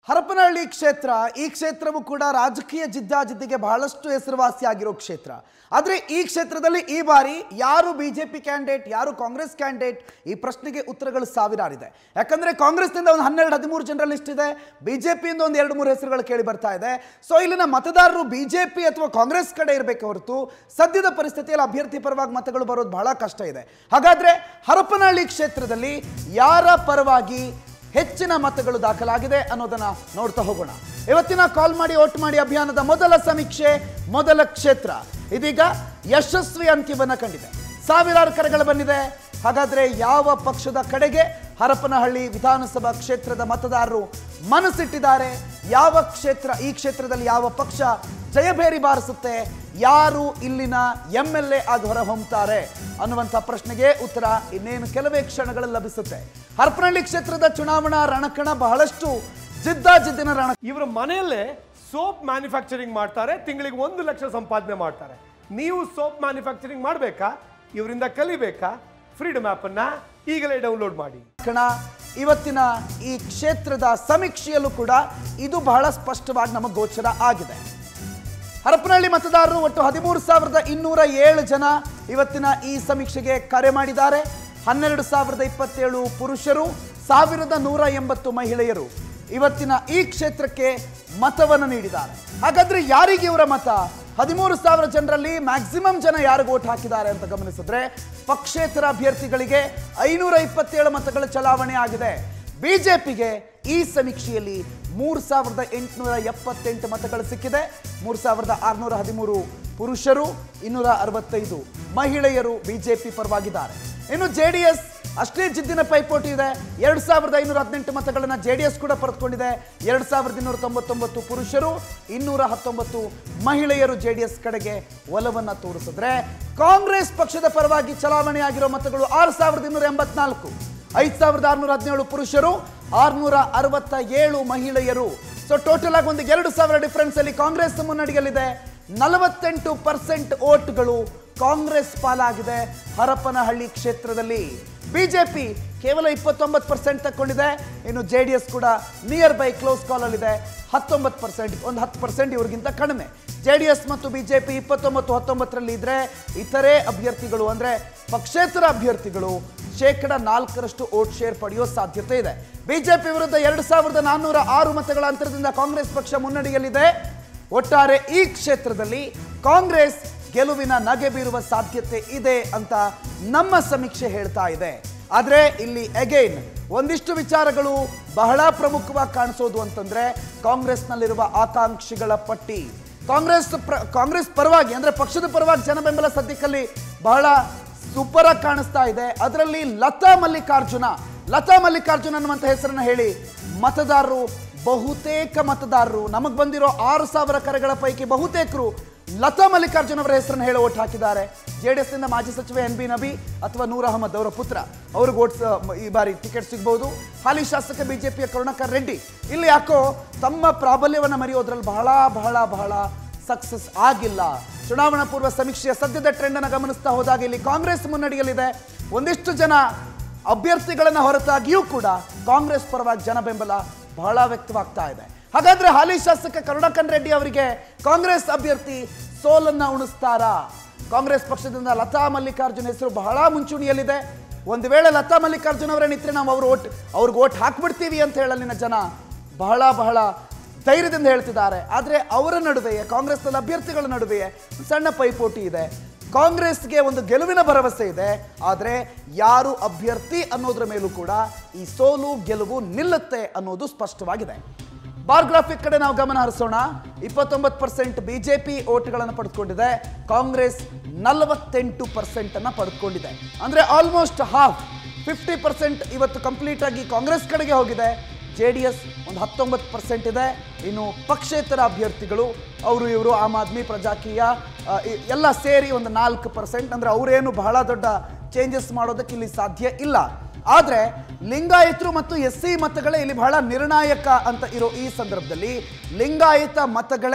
ಹರಪನಹಳ್ಳಿ ಕ್ಷೇತ್ರ ಈ ಕ್ಷೇತ್ರವು ಕೂಡ ರಾಜಕೀಯ ಜಿದ್ದಾಜಿದ್ದಿಗೆ ಬಹಳಷ್ಟು ಹೆಸರುವಾಸಿಯಾಗಿರೋ ಕ್ಷೇತ್ರ ಆದರೆ ಈ ಕ್ಷೇತ್ರದಲ್ಲಿ ಈ ಬಾರಿ ಯಾರು ಬಿಜೆಪಿ ಕ್ಯಾಂಡಿಡೇಟ್ ಯಾರು ಕಾಂಗ್ರೆಸ್ ಕ್ಯಾಂಡಿಡೇಟ್ ಈ ಪ್ರಶ್ನೆಗೆ ಉತ್ತರಗಳು ಸಾವಿರಾರಿದೆ ಯಾಕಂದ್ರೆ ಕಾಂಗ್ರೆಸ್ನಿಂದ ಒಂದು ಹನ್ನೆರಡು ಹದಿಮೂರು ಜನರ ಲಿಸ್ಟ್ ಇದೆ ಬಿಜೆಪಿಯಿಂದ ಒಂದು ಎರಡು ಮೂರು ಹೆಸರುಗಳು ಕೇಳಿ ಬರ್ತಾ ಇದೆ ಸೊ ಇಲ್ಲಿನ ಮತದಾರರು ಬಿಜೆಪಿ ಅಥವಾ ಕಾಂಗ್ರೆಸ್ ಕಡೆ ಇರಬೇಕು ಹೊರತು ಸದ್ಯದ ಪರಿಸ್ಥಿತಿಯಲ್ಲಿ ಅಭ್ಯರ್ಥಿ ಪರವಾಗಿ ಮತಗಳು ಬರೋದು ಬಹಳ ಕಷ್ಟ ಇದೆ ಹಾಗಾದ್ರೆ ಹರಪನಹಳ್ಳಿ ಕ್ಷೇತ್ರದಲ್ಲಿ ಯಾರ ಪರವಾಗಿ ಹೆಚ್ಚಿನ ಮತಗಳು ದಾಖಲಾಗಿದೆ ಅನ್ನೋದನ್ನ ನೋಡ್ತಾ ಹೋಗೋಣ ಇವತ್ತಿನ ಕಾಲ್ ಮಾಡಿ ಓಟ್ ಮಾಡಿ ಅಭಿಯಾನದ ಮೊದಲ ಸಮೀಕ್ಷೆ ಮೊದಲ ಕ್ಷೇತ್ರ ಇದೀಗ ಯಶಸ್ವಿ ಅಂತ್ಯವನ್ನ ಕಂಡಿದೆ ಸಾವಿರಾರು ಕರೆಗಳು ಬಂದಿದೆ ಹಾಗಾದ್ರೆ ಯಾವ ಪಕ್ಷದ ಕಡೆಗೆ ಹರಪನಹಳ್ಳಿ ವಿಧಾನಸಭಾ ಕ್ಷೇತ್ರದ ಮತದಾರರು ಮನಸ್ಸಿಟ್ಟಿದ್ದಾರೆ ಯಾವ ಕ್ಷೇತ್ರ ಈ ಕ್ಷೇತ್ರದಲ್ಲಿ ಯಾವ ಪಕ್ಷ ಜಯಭೇರಿ ಬಾರಿಸುತ್ತೆ ಯಾರು ಇಲ್ಲಿನ ಎಂ ಎಲ್ ಎ ಆಗಿ ಹೊರಹೊಮ್ಮುತ್ತಾರೆ ಅನ್ನುವಂಥ ಪ್ರಶ್ನೆಗೆ ಉತ್ತರ ಇನ್ನೇನು ಕೆಲವೇ ಕ್ಷಣಗಳಲ್ಲಿ ಲಭಿಸುತ್ತೆ ಹರಪನಹಳ್ಳಿ ಕ್ಷೇತ್ರದ ಚುನಾವಣಾ ರಣಕಣ ಬಹಳಷ್ಟು ಜಿದ್ದಾಜಿದ್ದಿನ ರಣ ಇವರ ಮನೆಯಲ್ಲೇ ಸೋಪ್ ಮ್ಯಾನುಫ್ಯಾಕ್ಚರಿಂಗ್ ಮಾಡ್ತಾರೆ ತಿಂಗಳಿಗೆ ಒಂದು ಲಕ್ಷ ಸಂಪಾದನೆ ಮಾಡ್ತಾರೆ ನೀವು ಸೋಪ್ ಮ್ಯಾನುಫ್ಯಾಕ್ಚರಿಂಗ್ ಮಾಡಬೇಕಾ ಇವರಿಂದ ಕಲಿಬೇಕಾ ಫ್ರೀಡಮ್ ಅನ್ನ ಈಗಲೇ ಡೌನ್ಲೋಡ್ ಮಾಡಿ ಕಣ ಇವತ್ತಿನ ಈ ಕ್ಷೇತ್ರದ ಸಮೀಕ್ಷೆಯಲ್ಲೂ ಕೂಡ ಇದು ಬಹಳ ಸ್ಪಷ್ಟವಾಗಿ ನಮಗೆ ಗೋಚರ ಆಗಿದೆ ಹರಪನಹಳ್ಳಿ ಮತದಾರರು ಒಟ್ಟು ಹದಿಮೂರು ಸಾವಿರದ ಇನ್ನೂರ ಏಳು ಜನ ಇವತ್ತಿನ ಈ ಸಮೀಕ್ಷೆಗೆ ಕರೆ ಮಾಡಿದ್ದಾರೆ ಹನ್ನೆರಡು ಸಾವಿರದ ಇಪ್ಪತ್ತೇಳು ಪುರುಷರು ಸಾವಿರದ ನೂರ ಎಂಬತ್ತು ಮಹಿಳೆಯರು ಇವತ್ತಿನ ಈ ಕ್ಷೇತ್ರಕ್ಕೆ ಮತವನ್ನು ನೀಡಿದ್ದಾರೆ ಹಾಗಾದ್ರೆ ಯಾರಿಗೆ ಇವರ ಮತ ಹದಿಮೂರು ಸಾವಿರ ಜನರಲ್ಲಿ ಮ್ಯಾಕ್ಸಿಮಮ್ ಜನ ಯಾರಿಗೆ ಓಟ್ ಹಾಕಿದ್ದಾರೆ ಅಂತ ಗಮನಿಸಿದ್ರೆ ಪಕ್ಷೇತರ ಅಭ್ಯರ್ಥಿಗಳಿಗೆ ಐನೂರ ಇಪ್ಪತ್ತೇಳು ಮತಗಳ ಚಲಾವಣೆ ಆಗಿದೆ ಬಿಜೆಪಿಗೆ ಈ ಸಮೀಕ್ಷೆಯಲ್ಲಿ ಮೂರು ಸಾವಿರದ ಎಂಟುನೂರ ಎಪ್ಪತ್ತೆಂಟು ಮತಗಳು ಸಿಕ್ಕಿದೆ ಮೂರು ಸಾವಿರದ ಆರುನೂರ ಹದಿಮೂರು ಪುರುಷರು ಇನ್ನೂರ ಅರವತ್ತೈದು ಮಹಿಳೆಯರು ಬಿಜೆಪಿ ಪರವಾಗಿದ್ದಾರೆ ಇನ್ನು ಜೆ ಡಿ ಎಸ್ ಅಷ್ಟೇ ಜಿದ್ದಿನ ಪೈಪೋಟಿ ಇದೆ ಎರಡು ಸಾವಿರದ ಐನೂರ ಹದಿನೆಂಟು ಮತಗಳನ್ನು ಜೆ ಡಿ ಎಸ್ ಕೂಡ ಪಡೆದುಕೊಂಡಿದೆ ಎರಡು ಸಾವಿರದ ಇನ್ನೂರ ತೊಂಬತ್ತೊಂಬತ್ತು ಪುರುಷರು ಇನ್ನೂರ ಹತ್ತೊಂಬತ್ತು ಮಹಿಳೆಯರು ಜೆ ಡಿ ಎಸ್ ಕಡೆಗೆ ಒಲವನ್ನು ತೋರಿಸಿದ್ರೆ ಕಾಂಗ್ರೆಸ್ ಪಕ್ಷದ ಪರವಾಗಿ ಚಲಾವಣೆಯಾಗಿರೋ ಮತಗಳು ಆರು ಸಾವಿರದ ಇನ್ನೂರ ಎಂಬತ್ನಾಲ್ಕು ಐದು ಸಾವಿರದ ಆರುನೂರ ಹದಿನೇಳು ಪುರುಷರು ಆರುನೂರ ಅರವತ್ತ ಏಳು ಮಹಿಳೆಯರು ಸೊ ಟೋಟಲ್ ಆಗಿ ಒಂದು ಎರಡು ಸಾವಿರ ಡಿಫರೆನ್ಸ್ ಅಲ್ಲಿ ಕಾಂಗ್ರೆಸ್ ಮುನ್ನಡೆಯಲ್ಲಿದೆ ನಲವತ್ತೆಂಟು ಪರ್ಸೆಂಟ್ ಓಟ್ಗಳು ಕಾಂಗ್ರೆಸ್ ಪಾಲಾಗಿದೆ ಹರಪನಹಳ್ಳಿ ಕ್ಷೇತ್ರದಲ್ಲಿ ಬಿಜೆಪಿ ಕೇವಲ ಇಪ್ಪತ್ತೊಂಬತ್ತು ಪರ್ಸೆಂಟ್ ತಕ್ಕೊಂಡಿದೆ ಇನ್ನು ಜೆ ಡಿ ಎಸ್ ಕೂಡ ನಿಯರ್ ಬೈ ಕ್ಲೋಸ್ ಕಾಲಲ್ಲಿದೆ ಹತ್ತೊಂಬತ್ತು ಪರ್ಸೆಂಟ್ ಒಂದು ಹತ್ತು ಪರ್ಸೆಂಟ್ ಇವ್ರಿಗಿಂತ ಕಡಿಮೆ ಜೆ ಡಿ ಎಸ್ ಮತ್ತು ಬಿಜೆಪಿ ಇಪ್ಪತ್ತೊಂಬತ್ತು ಹತ್ತೊಂಬತ್ತರಲ್ಲಿ ಇದ್ರೆ ಇತರೆ ಅಭ್ಯರ್ಥಿಗಳು ಅಂದ್ರೆ ಪಕ್ಷೇತರ ಅಭ್ಯರ್ಥಿಗಳು ಶೇಕಡ ನಾಲ್ಕರಷ್ಟು ಓಟ್ ಶೇರ್ ಪಡೆಯುವ ಸಾಧ್ಯತೆ ಇದೆ ಬಿಜೆಪಿ ವಿರುದ್ಧ ಎರಡು ಸಾವಿರದ ನಾನ್ನೂರ ಆರು ಮತಗಳ ಅಂತರದಿಂದ ಕಾಂಗ್ರೆಸ್ ಪಕ್ಷ ಮುನ್ನಡೆಯಲ್ಲಿದೆ ಒಟ್ಟಾರೆ ಈ ಕ್ಷೇತ್ರದಲ್ಲಿ ಕಾಂಗ್ರೆಸ್ ಗೆಲುವಿನ ನಗೆ ಬೀರುವ ಸಾಧ್ಯತೆ ಇದೆ ಅಂತ ನಮ್ಮ ಸಮೀಕ್ಷೆ ಹೇಳ್ತಾ ಇದೆ ಆದ್ರೆ ಇಲ್ಲಿ ಅಗೈನ್ ಒಂದಿಷ್ಟು ವಿಚಾರಗಳು ಬಹಳ ಪ್ರಮುಖವಾಗಿ ಕಾಣಿಸೋದು ಅಂತಂದ್ರೆ ಕಾಂಗ್ರೆಸ್ನಲ್ಲಿರುವ ಆಕಾಂಕ್ಷಿಗಳ ಪಟ್ಟಿ ಕಾಂಗ್ರೆಸ್ ಪ್ರ- ಕಾಂಗ್ರೆಸ್ ಪರವಾಗಿ ಅಂದ್ರೆ ಪಕ್ಷದ ಪರವಾಗಿ ಜನ ಬೆಂಬಲ ಸದ್ಯಕ್ಕಲ್ಲಿ ಬಹಳ ಸೂಪರ್ ಆಗಿ ಕಾಣಿಸ್ತಾ ಇದೆ ಅದರಲ್ಲಿ ಲತಾ ಮಲ್ಲಿಕಾರ್ಜುನ ಲತಾ ಮಲ್ಲಿಕಾರ್ಜುನ್ ಅನ್ನುವಂಥ ಹೆಸರನ್ನ ಹೇಳಿ ಮತದಾರರು ಬಹುತೇಕ ಮತದಾರರು ನಮಗೆ ಬಂದಿರೋ ಆರು ಸಾವಿರ ಕರೆಗಳ ಪೈಕಿ ಬಹುತೇಕರು ಲತಾ ಮಲ್ಲಿಕಾರ್ಜುನ್ ಅವರ ಹೆಸರನ್ನು ಹೇಳಿ ಓಟ್ ಹಾಕಿದ್ದಾರೆ ಜೆ ಡಿ ಎಸ್ನಿಂದ ಮಾಜಿ ಸಚಿವ ಎನ್ ಬಿ ನಬಿ ಅಥವಾ ನೂರ್ ಅಹಮದ್ ಅವರ ಪುತ್ರ ಅವ್ರಿಗೆ ಓಟ್ಸ್ ಈ ಬಾರಿ ಟಿಕೆಟ್ ಸಿಗ್ಬಹುದು ಹಾಲಿ ಶಾಸಕ ಬಿಜೆಪಿಯ ಕರುಣಾಕರ್ ರೆಡ್ಡಿ ಇಲ್ಲಿ ಯಾಕೋ ತಮ್ಮ ಪ್ರಾಬಲ್ಯವನ್ನು ಮರೆಯೋದ್ರಲ್ಲಿ ಬಹಳ ಬಹಳ ಬಹಳ ಸಕ್ಸಸ್ ಆಗಿಲ್ಲ ಚುನಾವಣಾ ಪೂರ್ವ ಸಮೀಕ್ಷೆಯ ಸದ್ಯದ ಟ್ರೆಂಡ್ ಅನ್ನು ಗಮನಿಸ್ತಾ ಹೋದಾಗ ಇಲ್ಲಿ ಕಾಂಗ್ರೆಸ್ ಮುನ್ನಡೆಯಲ್ಲಿದೆ ಒಂದಿಷ್ಟು ಜನ ಅಭ್ಯರ್ಥಿಗಳನ್ನ ಹೊರತಾಗಿಯೂ ಕೂಡ ಕಾಂಗ್ರೆಸ್ ಪರವಾಗಿ ಜನ ಬೆಂಬಲ ಬಹಳ ವ್ಯಕ್ತವಾಗ್ತಾ ಇದೆ ಹಾಗಾದ್ರೆ ಹಾಲಿ ಶಾಸಕ ಕರುಣಾಕರ್ ರೆಡ್ಡಿ ಅವರಿಗೆ ಕಾಂಗ್ರೆಸ್ ಅಭ್ಯರ್ಥಿ ಸೋಲನ್ನ ಉಣಿಸ್ತಾರಾ ಕಾಂಗ್ರೆಸ್ ಪಕ್ಷದಿಂದ ಲತಾ ಮಲ್ಲಿಕಾರ್ಜುನ್ ಹೆಸರು ಬಹಳ ಮುಂಚೂಣಿಯಲ್ಲಿದೆ ಒಂದು ವೇಳೆ ಲತಾ ಮಲ್ಲಿಕಾರ್ಜುನ್ ಅವರೇ ನಿಂತರೆ ನಾವು ಅವ್ರು ಓಟ್ ಅವ್ರಿಗೆ ಓಟ್ ಹಾಕ್ಬಿಡ್ತೀವಿ ಅಂತ ಹೇಳಲ್ಲಿನ ಜನ ಬಹಳ ಬಹಳ ಧೈರ್ಯದಿಂದ ಹೇಳ್ತಿದ್ದಾರೆ ಆದರೆ ಅವರ ನಡುವೆಯೇ ಕಾಂಗ್ರೆಸ್ನ ಅಭ್ಯರ್ಥಿಗಳ ನಡುವೆಯೇ ಸಣ್ಣ ಪೈಪೋಟಿ ಇದೆ ಕಾಂಗ್ರೆಸ್ಗೆ ಒಂದು ಗೆಲುವಿನ ಭರವಸೆ ಇದೆ ಆದರೆ ಯಾರು ಅಭ್ಯರ್ಥಿ ಅನ್ನೋದ್ರ ಮೇಲೂ ಕೂಡ ಈ ಸೋಲು ಗೆಲುವು ನಿಲ್ಲುತ್ತೆ ಅನ್ನೋದು ಸ್ಪಷ್ಟವಾಗಿದೆ ಬಾರ್ ಗ್ರಾಫಿಕ್ ಕಡೆ ನಾವು ಗಮನ ಹರಿಸೋಣ ಇಪ್ಪತ್ತೊಂಬತ್ತು ಪರ್ಸೆಂಟ್ ಬಿಜೆಪಿ ಓಟ್ಗಳನ್ನು ಪಡೆದುಕೊಂಡಿದೆ ಕಾಂಗ್ರೆಸ್ ನಲವತ್ತೆಂಟು ಪರ್ಸೆಂಟ್ ಅನ್ನ ಪಡೆದುಕೊಂಡಿದೆ ಅಂದ್ರೆ ಆಲ್ಮೋಸ್ಟ್ ಹಾಫ್ ಫಿಫ್ಟಿ ಪರ್ಸೆಂಟ್ ಇವತ್ತು ಕಂಪ್ಲೀಟ್ ಆಗಿ ಕಾಂಗ್ರೆಸ್ ಕಡೆಗೆ ಹೋಗಿದೆ ಜೆ ಡಿ ಎಸ್ ಒಂದು ಹತ್ತೊಂಬತ್ತು ಪರ್ಸೆಂಟ್ ಇದೆ ಇನ್ನು ಪಕ್ಷೇತರ ಅಭ್ಯರ್ಥಿಗಳು ಅವರು ಇವರು ಆಮ್ ಆದ್ಮಿ ಪ್ರಜಾಕೀಯ ಆ, ಇ- ಎಲ್ಲ ಸೇರಿ ಒಂದು ನಾಲ್ಕು ಪರ್ಸೆಂಟ್ ಅಂದ್ರೆ ಅವರೇನು ಬಹಳ ದೊಡ್ಡ ಚೇಂಜಸ್ ಮಾಡೋದಕ್ಕೆ ಇಲ್ಲಿ ಸಾಧ್ಯ ಇಲ್ಲ ಆದರೆ ಲಿಂಗಾಯತರು ಮತ್ತು ಎಸ್ ಸಿ ಮತಗಳೇ ಇಲ್ಲಿ ಬಹಳ ನಿರ್ಣಾಯಕ ಅಂತ ಇರೋ ಈ ಸಂದರ್ಭದಲ್ಲಿ ಲಿಂಗಾಯತ ಮತಗಳೇ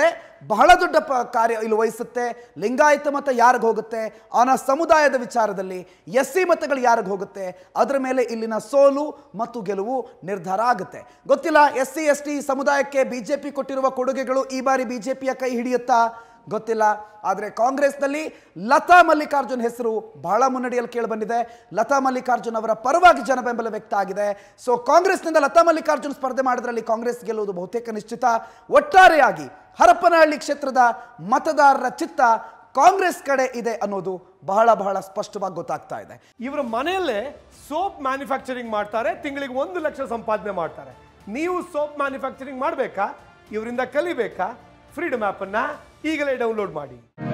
ಬಹಳ ದೊಡ್ಡ ಪ ಕಾರ್ಯ ಇಲ್ಲಿ ವಹಿಸುತ್ತೆ ಲಿಂಗಾಯತ ಮತ ಯಾರಿಗೆ ಹೋಗುತ್ತೆ ಆನ ಸಮುದಾಯದ ವಿಚಾರದಲ್ಲಿ ಎಸ್ ಸಿ ಮತಗಳು ಯಾರಿಗೆ ಹೋಗುತ್ತೆ ಅದರ ಮೇಲೆ ಇಲ್ಲಿನ ಸೋಲು ಮತ್ತು ಗೆಲುವು ನಿರ್ಧಾರ ಆಗುತ್ತೆ ಗೊತ್ತಿಲ್ಲ ಎಸ್ ಸಿ ಎಸ್ ಟಿ ಸಮುದಾಯಕ್ಕೆ ಬಿಜೆಪಿ ಕೊಟ್ಟಿರುವ ಕೊಡುಗೆಗಳು ಈ ಬಾರಿ ಬಿಜೆಪಿಯ ಕೈ ಹಿಡಿಯುತ್ತಾ ಗೊತ್ತಿಲ್ಲ ಆದರೆ ಕಾಂಗ್ರೆಸ್ನಲ್ಲಿ ಲತಾ ಮಲ್ಲಿಕಾರ್ಜುನ್ ಹೆಸರು ಬಹಳ ಮುನ್ನಡೆಯಲ್ಲಿ ಕೇಳಿಬಂದಿದೆ ಲತಾ ಮಲ್ಲಿಕಾರ್ಜುನ್ ಅವರ ಪರವಾಗಿ ಜನ ಬೆಂಬಲ ವ್ಯಕ್ತ ಆಗಿದೆ ಸೊ ಕಾಂಗ್ರೆಸ್ನಿಂದ ಲತಾ ಮಲ್ಲಿಕಾರ್ಜುನ್ ಸ್ಪರ್ಧೆ ಮಾಡಿದ್ರಲ್ಲಿ ಕಾಂಗ್ರೆಸ್ ಗೆಲ್ಲುವುದು ಬಹುತೇಕ ನಿಶ್ಚಿತ ಒಟ್ಟಾರೆಯಾಗಿ ಹರಪನಹಳ್ಳಿ ಕ್ಷೇತ್ರದ ಮತದಾರರ ಚಿತ್ತ ಕಾಂಗ್ರೆಸ್ ಕಡೆ ಇದೆ ಅನ್ನೋದು ಬಹಳ ಬಹಳ ಸ್ಪಷ್ಟವಾಗಿ ಗೊತ್ತಾಗ್ತಾ ಇದೆ ಇವರ ಮನೆಯಲ್ಲೇ ಸೋಪ್ ಮ್ಯಾನುಫ್ಯಾಕ್ಚರಿಂಗ್ ಮಾಡ್ತಾರೆ ತಿಂಗಳಿಗೆ ಒಂದು ಲಕ್ಷ ಸಂಪಾದನೆ ಮಾಡ್ತಾರೆ ನೀವು ಸೋಪ್ ಮ್ಯಾನುಫ್ಯಾಕ್ಚರಿಂಗ್ ಮಾಡಬೇಕಾ ಇವರಿಂದ ಕಲಿಬೇಕಾ ಫ್ರೀಡಮ್ ಆ್ಯಪನ್ನು ಈಗಲೇ ಡೌನ್ಲೋಡ್ ಮಾಡಿ